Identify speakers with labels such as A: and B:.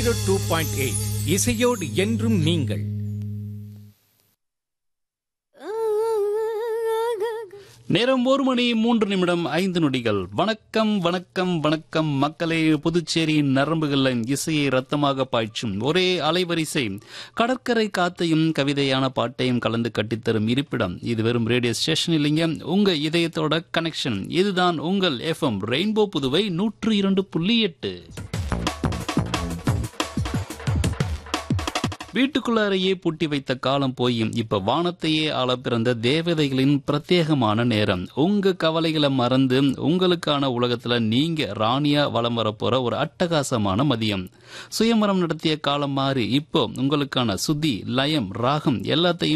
A: zero two point eight இசையோடு என்றும் நீங்கள்
B: நேரம் ஒரு மணி மூன்று நிமிடம் ஐந்து நொடிகள் வணக்கம் வணக்கம் வணக்கம் மக்களே புதுச்சேரியின் நரம்புகளின் இசையை ரத்தமாக பாய்ச்சும் ஒரே அலைவரிசை கடற்கரை காத்தையும் கவிதையான பாட்டையும் கலந்து கட்டித்தரும் இருப்பிடம் இது வெறும் ரேடியோ ஸ்டேஷன் இல்லைங்க உங்க இதயத்தோட கனெக்ஷன் இதுதான் உங்கள் எஃப்எம் ரெயின்போ புதுவை நூற்று இரண்டு புள்ளி எட்டு வீட்டுக்குள்ளாரையே பூட்டி வைத்த காலம் போய் இப்ப வானத்தையே ஆள பிறந்த தேவதைகளின் பிரத்யேகமான நேரம் உங்க கவலைகளை மறந்து உங்களுக்கான உலகத்துல நீங்க ராணியா வலம் வரப்போற ஒரு அட்டகாசமான மதியம் சுயமரம் நடத்திய காலம் மாறி இப்போ உங்களுக்கான சுத்தி லயம் ராகம் எல்லாத்தையும்